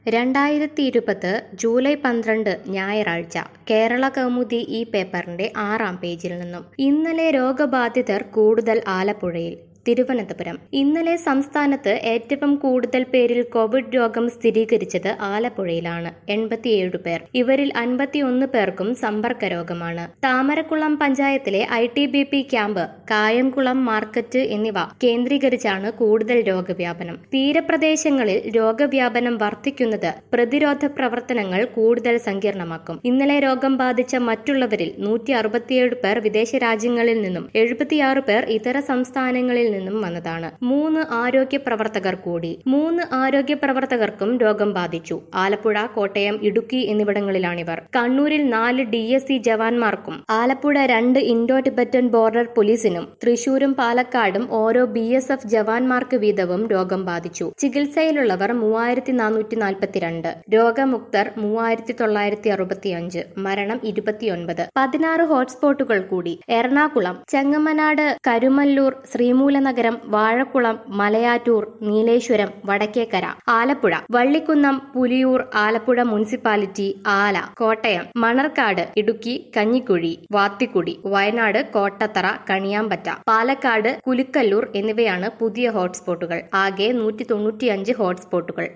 രണ്ടായിരത്തി ഇരുപത് ജൂലൈ പന്ത്രണ്ട് ഞായറാഴ്ച കേരള കൗമുദി ഈ പേപ്പറിന്റെ ആറാം പേജിൽ നിന്നും ഇന്നലെ രോഗബാധിതർ കൂടുതൽ ആലപ്പുഴയിൽ തിരുവനന്തപുരം ഇന്നലെ സംസ്ഥാനത്ത് ഏറ്റവും കൂടുതൽ പേരിൽ കോവിഡ് രോഗം സ്ഥിരീകരിച്ചത് ആലപ്പുഴയിലാണ് എൺപത്തിയേഴ് പേർ ഇവരിൽ അൻപത്തിയൊന്ന് പേർക്കും സമ്പർക്ക രോഗമാണ് താമരക്കുളം പഞ്ചായത്തിലെ I T B P camp Kayamkulam market എന്നിവ കേന്ദ്രീകരിച്ചാണ് കൂടുതൽ രോഗവ്യാപനം തീരപ്രദേശങ്ങളിൽ രോഗവ്യാപനം വർദ്ധിക്കുന്നത് പ്രതിരോധ പ്രവർത്തനങ്ങൾ കൂടുതൽ സങ്കീർണമാക്കും ഇന്നലെ രോഗം ബാധിച്ച മറ്റുള്ളവരിൽ നൂറ്റി അറുപത്തിയേഴ് പേർ വിദേശ രാജ്യങ്ങളിൽ നിന്നും എഴുപത്തിയാറ് പേർ ഇതര സംസ്ഥാനങ്ങളിൽ നിന്നും വന്നതാണ് മൂന്ന് ആരോഗ്യ പ്രവർത്തകർ കൂടി മൂന്ന് ആരോഗ്യ പ്രവർത്തകർക്കും രോഗം ബാധിച്ചു ആലപ്പുഴ കോട്ടയം ഇടുക്കി എന്നിവിടങ്ങളിലാണിവർ കണ്ണൂരിൽ നാല് ഡി എസ് സി ജവാന്മാർക്കും ആലപ്പുഴ രണ്ട് ഇൻഡോ ടിബറ്റൻ ബോർഡർ പോലീസിനും തൃശൂരും പാലക്കാടും ഓരോ ബി എസ് എഫ് ജവാന്മാർക്ക് വീതവും രോഗം ബാധിച്ചു ചികിത്സയിലുള്ളവർ മൂവായിരത്തി നാനൂറ്റി നാൽപ്പത്തിരണ്ട് രോഗമുക്തർ മൂവായിരത്തി തൊള്ളായിരത്തി അറുപത്തിയഞ്ച് മരണം ഇരുപത്തിയൊൻപത് പതിനാറ് ഹോട്ട്സ്പോട്ടുകൾ കൂടി എറണാകുളം ചെങ്ങമനാട് കരുമല്ലൂർ ശ്രീമൂലനഗരം വാഴക്കുളം മലയാറ്റൂർ നീലേശ്വരം വടക്കേക്കര ആലപ്പുഴ വള്ളിക്കുന്നം പുലിയൂർ ആലപ്പുഴ മുനിസിപ്പാലിറ്റി ആല കോട്ടയം മണർക്കാട് ഇടുക്കി കഞ്ഞിക്കുഴി വാത്തിക്കുടി വയനാട് കോട്ടത്തറ കണിയാമ്പറ്റ പാലക്കാട് കുലുക്കല്ലൂർ എന്നിവയാണ് പുതിയ ഹോട്ട്സ്പോട്ടുകൾ ആകെ നൂറ്റി തൊണ്ണൂറ്റിയഞ്ച് ഹോട്ട്സ്പോട്ടുകൾ